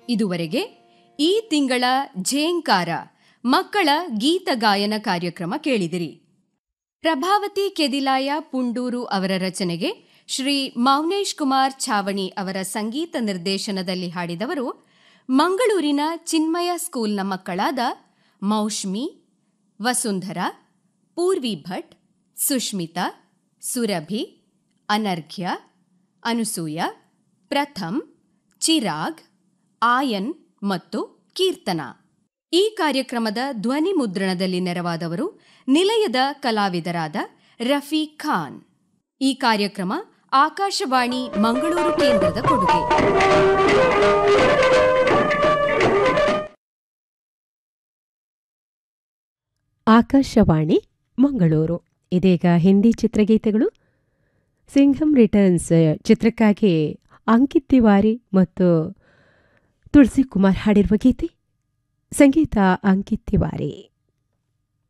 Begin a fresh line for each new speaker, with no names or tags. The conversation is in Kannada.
ಇದುವರೆಗೆ ಈ ತಿಂಗಳ ಝೇಂಕಾರ ಮಕ್ಕಳ ಗೀತ ಗಾಯನ ಕಾರ್ಯಕ್ರಮ ಕೇಳಿದಿರಿ ಪ್ರಭಾವತಿ ಕೆದಿಲಾಯ ಪುಂಡೂರು ಅವರ ರಚನೆಗೆ ಶ್ರೀ ಮೌನೇಶ್ ಕುಮಾರ್ ಛಾವಣಿ ಅವರ ಸಂಗೀತ ನಿರ್ದೇಶನದಲ್ಲಿ ಹಾಡಿದವರು ಮಂಗಳೂರಿನ ಚಿನ್ಮಯ ಸ್ಕೂಲ್ನ ಮಕ್ಕಳಾದ ಮೌಷ್ಮಿ ವಸುಂಧರ ಪೂರ್ವಿ ಭಟ್ ಸುಷ್ಮಿತಾ ಸುರಭಿ ಅನರ್ಘ್ಯ ಅನುಸೂಯ ಪ್ರಥಮ್ ಚಿರಾಗ್ ಆಯನ್ ಮತ್ತು ಕೀರ್ತನ ಈ ಕಾರ್ಯಕ್ರಮದ ಧ್ವನಿ ಮುದ್ರಣದಲ್ಲಿ ನೆರವಾದವರು ನಿಲಯದ ಕಲಾವಿದರಾದ ರಫೀಕ್ ಖಾನ್ ಈ ಕಾರ್ಯಕ್ರಮ ಆಕಾಶವಾಣಿ ಮಂಗಳೂರು ಕೇಂದ್ರದ ಕೊಡುಗೆ
ಆಕಾಶವಾಣಿ ಮಂಗಳೂರು ಇದೀಗ ಹಿಂದಿ ಚಿತ್ರಗೀತೆಗಳು ಸಿಂಘಂ ರಿಟರ್ನ್ಸ್ ಚಿತ್ರಕ್ಕಾಗಿ ಅಂಕಿತ್ ತಿವಾರಿ ಮತ್ತು ತುಳಸಿ ಕುಮಾರ್ ಹಾಡಿರುವ ಗೀತೆ ಸಂಗೀತ ಅಂಕಿತ್ ತಿವಾರಿ